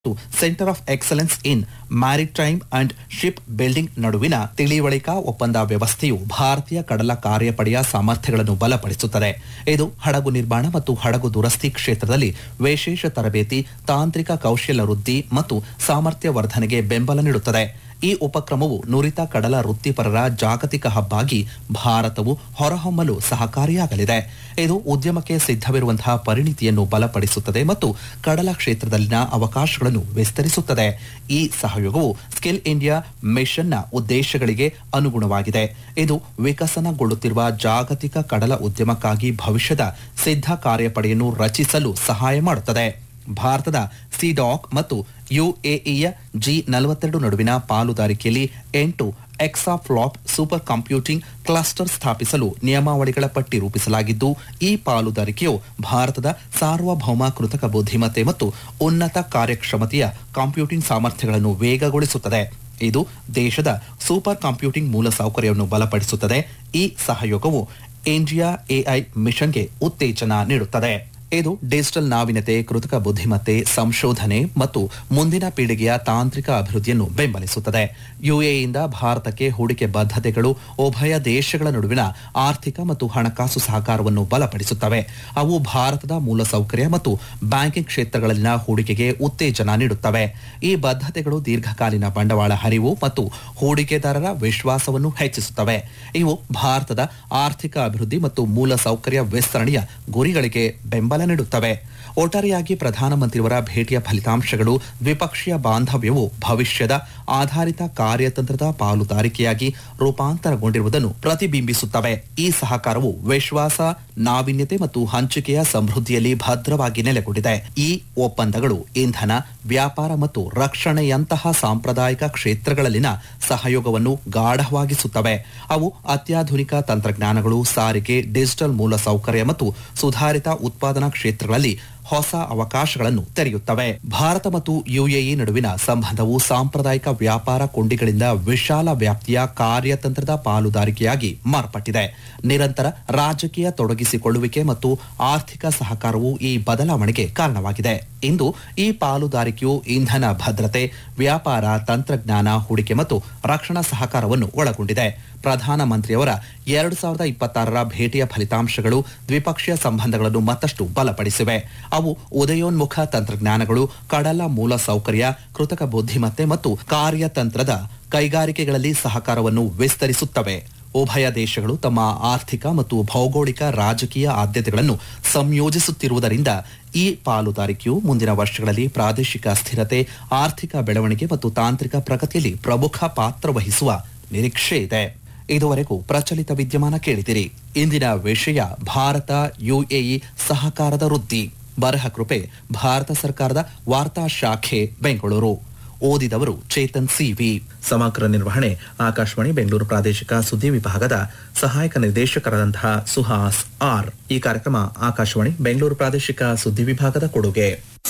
ಮತ್ತು centre of excellence in maritime and ship building ನಡುವಿನ ತಿಳಿವಳಿಕಾ ಒಪ್ಪಂದ ವ್ಯವಸ್ಥೆಯು ಭಾರತೀಯ ಕಡಲ ಕಾರ್ಯಪಡೆಯ ಸಾಮರ್ಥ್ಯಗಳನ್ನು ಬಲಪಡಿಸುತ್ತದೆ ಇದು ಹಡಗು ನಿರ್ಮಾಣ ಮತ್ತು ಹಡಗು ದುರಸ್ತಿ ಕ್ಷೇತ್ರದಲ್ಲಿ ವಿಶೇಷ ತರಬೇತಿ ತಾಂತ್ರಿಕ ಕೌಶಲ್ಯ ವೃದ್ಧಿ ಮತ್ತು ಸಾಮರ್ಥ್ಯ ವರ್ಧನೆಗೆ ಬೆಂಬಲ ನೀಡುತ್ತದೆ ಈ ಉಪಕ್ರಮವು ನುರಿತ ಕಡಲ ವೃತ್ತಿಪರರ ಜಾಗತಿಕ ಹಬ್ ಆಗಿ ಭಾರತವು ಹೊರಹೊಮ್ಮಲು ಸಹಕಾರಿಯಾಗಲಿದೆ ಇದು ಉದ್ಯಮಕ್ಕೆ ಸಿದ್ಧವಿರುವಂತಹ ಪರಿಣಿತಿಯನ್ನು ಬಲಪಡಿಸುತ್ತದೆ ಮತ್ತು ಕಡಲ ಕ್ಷೇತ್ರದಲ್ಲಿನ ಅವಕಾಶಗಳನ್ನು ವಿಸ್ತರಿಸುತ್ತದೆ ಈ ಸಹಯೋಗವು ಸ್ಕಿಲ್ ಇಂಡಿಯಾ ಮಿಷನ್ನ ಉದ್ದೇಶಗಳಿಗೆ ಅನುಗುಣವಾಗಿದೆ ಇದು ವಿಕಸನಗೊಳ್ಳುತ್ತಿರುವ ಜಾಗತಿಕ ಕಡಲ ಉದ್ಯಮಕ್ಕಾಗಿ ಭವಿಷ್ಯದ ಸಿದ್ಧ ಕಾರ್ಯಪಡೆಯನ್ನು ರಚಿಸಲು ಸಹಾಯ ಮಾಡುತ್ತದೆ ಭಾರತದ ಸಿಡಾಕ್ ಮತ್ತು ಯುಎಇಯ ಜಿ ನಲವತ್ತೆರಡು ನಡುವಿನ ಪಾಲುದಾರಿಕೆಯಲ್ಲಿ ಎಂಟು ಎಕ್ಸಾಫ್ಲಾಪ್ ಸೂಪರ್ ಕಂಪ್ಯೂಟಿಂಗ್ ಕ್ಲಸ್ಟರ್ ಸ್ಥಾಪಿಸಲು ನಿಯಮಾವಳಿಗಳ ಪಟ್ಟಿ ರೂಪಿಸಲಾಗಿದ್ದು ಈ ಪಾಲುದಾರಿಕೆಯು ಭಾರತದ ಸಾರ್ವಭೌಮ ಕೃತಕ ಬುದ್ಧಿಮತ್ತೆ ಮತ್ತು ಉನ್ನತ ಕಾರ್ಯಕ್ಷಮತೆಯ ಕಂಪ್ಯೂಟಿಂಗ್ ಸಾಮರ್ಥ್ಯಗಳನ್ನು ವೇಗಗೊಳಿಸುತ್ತದೆ ಇದು ದೇಶದ ಸೂಪರ್ ಕಂಪ್ಯೂಟಿಂಗ್ ಮೂಲಸೌಕರ್ಯವನ್ನು ಬಲಪಡಿಸುತ್ತದೆ ಈ ಸಹಯೋಗವು ಇಂಡಿಯಾ ಎಐ ಮಿಷನ್ಗೆ ಉತ್ತೇಜನ ನೀಡುತ್ತದೆ ಇದು ಡಿಜಿಟಲ್ ನಾವೀನ್ಯತೆ ಕೃತಕ ಬುದ್ಧಿಮತ್ತೆ ಸಂಶೋಧನೆ ಮತ್ತು ಮುಂದಿನ ಪೀಳಿಗೆಯ ತಾಂತ್ರಿಕ ಅಭಿವೃದ್ಧಿಯನ್ನು ಬೆಂಬಲಿಸುತ್ತದೆ ಯುಎಇಯಿಂದ ಭಾರತಕ್ಕೆ ಹೂಡಿಕೆ ಬದ್ಧತೆಗಳು ಉಭಯ ದೇಶಗಳ ನಡುವಿನ ಆರ್ಥಿಕ ಮತ್ತು ಹಣಕಾಸು ಸಹಕಾರವನ್ನು ಬಲಪಡಿಸುತ್ತವೆ ಅವು ಭಾರತದ ಮೂಲಸೌಕರ್ಯ ಮತ್ತು ಬ್ಯಾಂಕಿಂಗ್ ಕ್ಷೇತ್ರಗಳಲ್ಲಿನ ಹೂಡಿಕೆಗೆ ಉತ್ತೇಜನ ನೀಡುತ್ತವೆ ಈ ಬದ್ಧತೆಗಳು ದೀರ್ಘಕಾಲೀನ ಬಂಡವಾಳ ಹರಿವು ಮತ್ತು ಹೂಡಿಕೆದಾರರ ವಿಶ್ವಾಸವನ್ನು ಹೆಚ್ಚಿಸುತ್ತವೆ ಇವು ಭಾರತದ ಆರ್ಥಿಕ ಅಭಿವೃದ್ಧಿ ಮತ್ತು ಮೂಲಸೌಕರ್ಯ ವಿಸ್ತರಣೆಯ ಗುರಿಗಳಿಗೆ ಬೆಂಬಲ ನೀಡುತ್ತವೆ ಒಟ್ಟಾರೆಯಾಗಿ ಪ್ರಧಾನಮಂತ್ರಿಯವರ ಭೇಟಿಯ ಫಲಿತಾಂಶಗಳು ದ್ವಿಪಕ್ಷೀಯ ಬಾಂಧವ್ಯವು ಭವಿಷ್ಯದ ಆಧಾರಿತ ಕಾರ್ಯತಂತ್ರದ ಪಾಲುದಾರಿಕೆಯಾಗಿ ರೂಪಾಂತರಗೊಂಡಿರುವುದನ್ನು ಪ್ರತಿಬಿಂಬಿಸುತ್ತವೆ ಈ ಸಹಕಾರವು ವಿಶ್ವಾಸ ನಾವೀನ್ಯತೆ ಮತ್ತು ಹಂಚಿಕೆಯ ಸಮೃದ್ಧಿಯಲ್ಲಿ ಭದ್ರವಾಗಿ ನೆಲೆಗೊಂಡಿದೆ ಈ ಒಪ್ಪಂದಗಳು ಇಂಧನ ವ್ಯಾಪಾರ ಮತ್ತು ರಕ್ಷಣೆಯಂತಹ ಸಾಂಪ್ರದಾಯಿಕ ಕ್ಷೇತ್ರಗಳಲ್ಲಿನ ಸಹಯೋಗವನ್ನು ಗಾಢವಾಗಿಸುತ್ತವೆ ಅವು ಅತ್ಯಾಧುನಿಕ ತಂತ್ರಜ್ಞಾನಗಳು ಸಾರಿಗೆ ಡಿಜಿಟಲ್ ಮೂಲಸೌಕರ್ಯ ಮತ್ತು ಸುಧಾರಿತ ಉತ್ಪಾದನಾ ಕ್ಷೇತ್ರಗಳಲ್ಲಿ ಹೊಸ ಅವಕಾಶಗಳನ್ನು ತೆರೆಯುತ್ತವೆ ಭಾರತ ಮತ್ತು ಯುಎಇ ನಡುವಿನ ಸಂಬಂಧವು ಸಾಂಪ್ರದಾಯಿಕ ವ್ಯಾಪಾರ ಕೊಂಡಿಗಳಿಂದ ವಿಶಾಲ ವ್ಯಾಪ್ತಿಯ ಕಾರ್ಯತಂತ್ರದ ಪಾಲುದಾರಿಕೆಯಾಗಿ ಮಾರ್ಪಟ್ಟಿದೆ ನಿರಂತರ ರಾಜಕೀಯ ತೊಡಗಿಸಿಕೊಳ್ಳುವಿಕೆ ಮತ್ತು ಆರ್ಥಿಕ ಸಹಕಾರವು ಈ ಬದಲಾವಣೆಗೆ ಕಾರಣವಾಗಿದೆ ಇಂದು ಈ ಪಾಲುದಾರಿಕೆಯು ಇಂಧನ ಭದ್ರತೆ ವ್ಯಾಪಾರ ತಂತ್ರಜ್ಞಾನ ಹೂಡಿಕೆ ಮತ್ತು ರಕ್ಷಣಾ ಸಹಕಾರವನ್ನು ಒಳಗೊಂಡಿದೆ ಪ್ರಧಾನಮಂತ್ರಿಯವರ ಎರಡು ಸಾವಿರದ ಇಪ್ಪತ್ತಾರರ ಭೇಟಿಯ ಫಲಿತಾಂಶಗಳು ದ್ವಿಪಕ್ಷೀಯ ಸಂಬಂಧಗಳನ್ನು ಮತ್ತಷ್ಟು ಬಲಪಡಿಸಿವೆ ಅವು ಉದಯೋನ್ಮುಖ ತಂತ್ರಜ್ಞಾನಗಳು ಕಡಲ ಮೂಲ ಸೌಕರ್ಯ ಕೃತಕ ಬುದ್ಧಿಮತ್ತೆ ಮತ್ತು ಕಾರ್ಯತಂತ್ರದ ಕೈಗಾರಿಕೆಗಳಲ್ಲಿ ಸಹಕಾರವನ್ನು ವಿಸ್ತರಿಸುತ್ತವೆ ಉಭಯ ದೇಶಗಳು ತಮ್ಮ ಆರ್ಥಿಕ ಮತ್ತು ಭೌಗೋಳಿಕ ರಾಜಕೀಯ ಆದ್ಯತೆಗಳನ್ನು ಸಂಯೋಜಿಸುತ್ತಿರುವುದರಿಂದ ಈ ಪಾಲುದಾರಿಕೆಯು ಮುಂದಿನ ವರ್ಷಗಳಲ್ಲಿ ಪ್ರಾದೇಶಿಕ ಸ್ಥಿರತೆ ಆರ್ಥಿಕ ಬೆಳವಣಿಗೆ ಮತ್ತು ತಾಂತ್ರಿಕ ಪ್ರಗತಿಯಲ್ಲಿ ಪ್ರಮುಖ ಪಾತ್ರ ವಹಿಸುವ ನಿರೀಕ್ಷೆ ಇದೆ ಇದುವರೆಗೂ ಪ್ರಚಲಿತ ವಿದ್ಯಮಾನ ಕೇಳಿದಿರಿ ಇಂದಿನ ವಿಷಯ ಭಾರತ ಯುಎಇ ಸಹಕಾರದ ವೃದ್ಧಿ ಬರಹ ಕೃಪೆ ಭಾರತ ಸರ್ಕಾರದ ವಾರ್ತಾ ಶಾಖೆ ಬೆಂಗಳೂರು ಓದಿದವರು ಚೇತನ್ ಸಿವಿ ಸಮಗ್ರ ನಿರ್ವಹಣೆ ಆಕಾಶವಾಣಿ ಬೆಂಗಳೂರು ಪ್ರಾದೇಶಿಕ ಸುದ್ದಿ ವಿಭಾಗದ ಸಹಾಯಕ ನಿರ್ದೇಶಕರಾದಂತಹ ಸುಹಾಸ್ ಆರ್ ಈ ಕಾರ್ಯಕ್ರಮ ಆಕಾಶವಾಣಿ ಬೆಂಗಳೂರು ಪ್ರಾದೇಶಿಕ ಸುದ್ದಿ ವಿಭಾಗದ ಕೊಡುಗೆ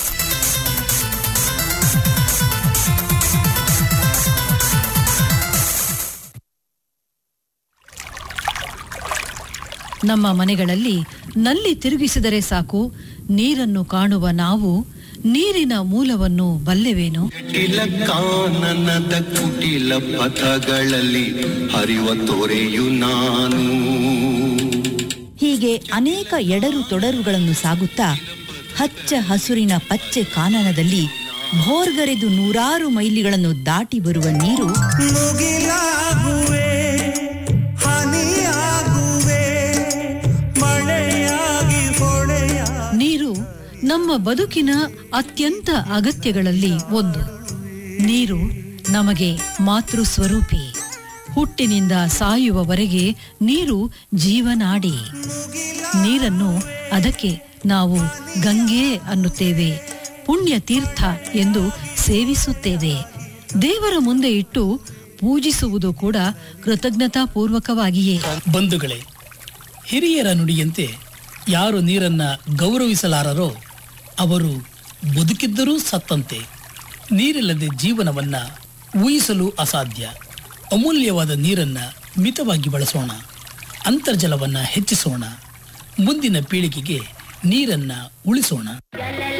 ನಮ್ಮ ಮನೆಗಳಲ್ಲಿ ನಲ್ಲಿ ತಿರುಗಿಸಿದರೆ ಸಾಕು ನೀರನ್ನು ಕಾಣುವ ನಾವು ನೀರಿನ ಮೂಲವನ್ನು ಬಲ್ಲೆವೇನು ಕುಟಿಲ ಕಾನನದ ಕುಟಿಲ ಪಥಗಳಲ್ಲಿ ಹರಿವ ತೊರೆಯು ನಾನು ಹೀಗೆ ಅನೇಕ ಎಡರು ತೊಡರುಗಳನ್ನು ಸಾಗುತ್ತಾ ಹಚ್ಚ ಹಸುರಿನ ಪಚ್ಚೆ ಕಾನನದಲ್ಲಿ ಭೋರ್ಗರೆದು ನೂರಾರು ಮೈಲಿಗಳನ್ನು ದಾಟಿ ಬರುವ ನೀರು ಮುಗಿಲಾಗುವೆ ಹನಿಯಾಗುವೆ ಮಳೆಯಾಗಿ ಹೊಳೆಯ ನೀರು ನಮ್ಮ ಬದುಕಿನ ಅತ್ಯಂತ ಅಗತ್ಯಗಳಲ್ಲಿ ಒಂದು ನೀರು ನಮಗೆ ಮಾತೃ ಸ್ವರೂಪಿ ಹುಟ್ಟಿನಿಂದ ಸಾಯುವವರೆಗೆ ನೀರು ಜೀವನಾಡಿ ನೀರನ್ನು ಅದಕ್ಕೆ ನಾವು ಗಂಗೆ ಅನ್ನುತ್ತೇವೆ ಪುಣ್ಯ ತೀರ್ಥ ಎಂದು ಸೇವಿಸುತ್ತೇವೆ ದೇವರ ಮುಂದೆ ಇಟ್ಟು ಪೂಜಿಸುವುದು ಕೂಡ ಕೃತಜ್ಞತಾಪೂರ್ವಕವಾಗಿಯೇ ಬಂಧುಗಳೇ ಹಿರಿಯರ ನುಡಿಯಂತೆ ಯಾರು ನೀರನ್ನ ಗೌರವಿಸಲಾರರೋ ಅವರು ಬದುಕಿದ್ದರೂ ಸತ್ತಂತೆ ನೀರಿಲ್ಲದೆ ಜೀವನವನ್ನ ಊಹಿಸಲು ಅಸಾಧ್ಯ ಅಮೂಲ್ಯವಾದ ನೀರನ್ನ ಮಿತವಾಗಿ ಬಳಸೋಣ ಅಂತರ್ಜಲವನ್ನ ಹೆಚ್ಚಿಸೋಣ ಮುಂದಿನ ಪೀಳಿಗೆಗೆ ನೀರನ್ನ ಉಳಿಸೋಣ